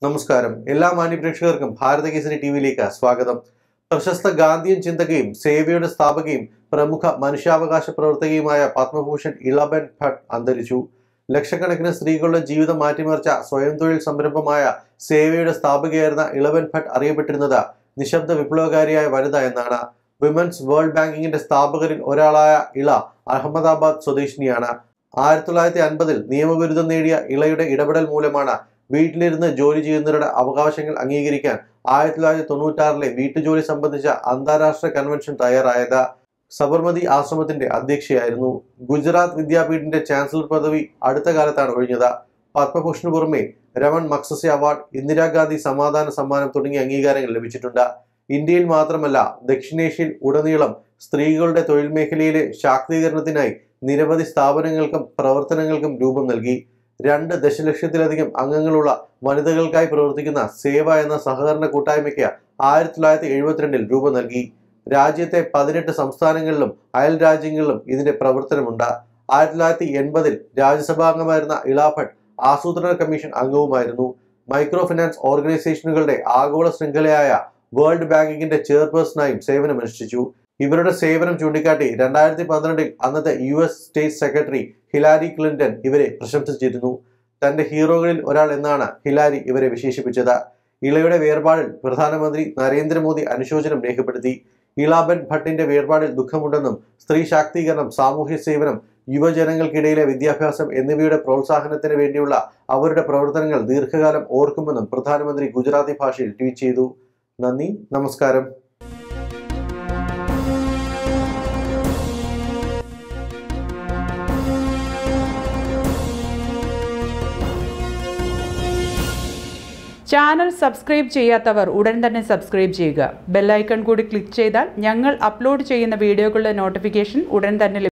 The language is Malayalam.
നമസ്കാരം എല്ലാ മാന്യപ്രേക്ഷകർക്കും ഭാരത കേസരി ടി വിയിലേക്ക് സ്വാഗതം പ്രശസ്ത ഗാന്ധിയൻ ചിന്തകയും സേവയുടെ സ്ഥാപകയും പ്രമുഖ മനുഷ്യാവകാശ പ്രവർത്തകയുമായ പത്മഭൂഷൺ ഇളബൻ ഭട്ട് അന്തരിച്ചു ലക്ഷക്കണക്കിന് സ്ത്രീകളുടെ ജീവിതം മാറ്റിമറിച്ച സ്വയം തൊഴിൽ സംരംഭമായ സേവയുടെ സ്ഥാപകയായിരുന്ന ഇളവൻ ഭട്ട് അറിയപ്പെട്ടിരുന്നത് നിശബ്ദ വിപ്ലവകാരിയായ വനിത എന്നാണ് വിമൻസ് വേൾഡ് ബാങ്കിങ്ങിന്റെ സ്ഥാപകരിൽ ഒരാളായ ഇള അഹമ്മദാബാദ് സ്വദേശിനിയാണ് ആയിരത്തി തൊള്ളായിരത്തി അൻപതിൽ നിയമബിരുദം നേടിയ ഇളയുടെ ഇടപെടൽ മൂലമാണ് വീട്ടിലിരുന്ന് ജോലി ചെയ്യുന്നവരുടെ അവകാശങ്ങൾ അംഗീകരിക്കാൻ ആയിരത്തി തൊള്ളായിരത്തി തൊണ്ണൂറ്റാറിലെ വീട്ടുജോലി സംബന്ധിച്ച അന്താരാഷ്ട്ര കൺവെൻഷൻ തയ്യാറായത് സബർമതി ആശ്രമത്തിന്റെ അധ്യക്ഷയായിരുന്നു ഗുജറാത്ത് വിദ്യാപീഠിന്റെ ചാൻസലർ പദവി അടുത്ത കാലത്താണ് ഒഴിഞ്ഞത് പത്മഭൂഷണ് പുറമെ രമൺ മക്സസെ അവാർഡ് ഇന്ദിരാഗാന്ധി സമാധാന സമ്മാനം തുടങ്ങിയ അംഗീകാരങ്ങൾ ലഭിച്ചിട്ടുണ്ട് ഇന്ത്യയിൽ മാത്രമല്ല ദക്ഷിണേഷ്യയിൽ ഉടനീളം സ്ത്രീകളുടെ തൊഴിൽ മേഖലയിലെ ശാക്തീകരണത്തിനായി നിരവധി സ്ഥാപനങ്ങൾക്കും പ്രവർത്തനങ്ങൾക്കും രൂപം നൽകി രണ്ട് ദശലക്ഷത്തിലധികം അംഗങ്ങളുള്ള വനിതകൾക്കായി പ്രവർത്തിക്കുന്ന സേവ എന്ന സഹകരണ കൂട്ടായ്മയ്ക്ക് ആയിരത്തി തൊള്ളായിരത്തി എഴുപത്തിരണ്ടിൽ രൂപം നൽകി രാജ്യത്തെ പതിനെട്ട് സംസ്ഥാനങ്ങളിലും അയൽ രാജ്യങ്ങളിലും ഇതിന്റെ പ്രവർത്തനമുണ്ട് ആയിരത്തി തൊള്ളായിരത്തി എൺപതിൽ രാജ്യസഭാംഗമായിരുന്ന ഇളാഭട്ട് ആസൂത്രണ കമ്മീഷൻ അംഗവുമായിരുന്നു മൈക്രോ ഫിനാൻസ് ഓർഗനൈസേഷനുകളുടെ ആഗോള ശൃംഖലയായ വേൾഡ് ബാങ്കിങ്ങിന്റെ ചെയർപേഴ്സണായും സേവനമനുഷ്ഠിച്ചു ഇവരുടെ സേവനം ചൂണ്ടിക്കാട്ടി രണ്ടായിരത്തി പന്ത്രണ്ടിൽ അന്നത്തെ U S state secretary Hillary Clinton ഇവരെ പ്രശംസിച്ചിരുന്നു തന്റെ ഹീറോകളിൽ ഒരാൾ എന്നാണ് ഹിലാരി ഇവരെ വിശേഷിപ്പിച്ചത് ഇളയുടെ വേർപാടിൽ പ്രധാനമന്ത്രി നരേന്ദ്രമോദി അനുശോചനം രേഖപ്പെടുത്തി ഇളാബൻ ഭട്ടിന്റെ വേർപാടിൽ ദുഃഖമുണ്ടെന്നും സ്ത്രീ ശാക്തീകരണം സാമൂഹ്യ സേവനം യുവജനങ്ങൾക്കിടയിലെ വിദ്യാഭ്യാസം എന്നിവയുടെ പ്രോത്സാഹനത്തിന് വേണ്ടിയുള്ള അവരുടെ പ്രവർത്തനങ്ങൾ ദീർഘകാലം ഓർക്കുമെന്നും പ്രധാനമന്ത്രി ഗുജറാത്തി ഭാഷയിൽ ട്വീറ്റ് ചെയ്തു നന്ദി നമസ്കാരം ചാനൽ സബ്സ്ക്രൈബ് ചെയ്യാത്തവർ ഉടൻ തന്നെ സബ്സ്ക്രൈബ് ചെയ്യുക ബെല്ലൈക്കൺ കൂടി ക്ലിക്ക് ചെയ്താൽ ഞങ്ങൾ അപ്ലോഡ് ചെയ്യുന്ന വീഡിയോകളുടെ നോട്ടിഫിക്കേഷൻ ഉടൻ തന്നെ ലഭിക്കും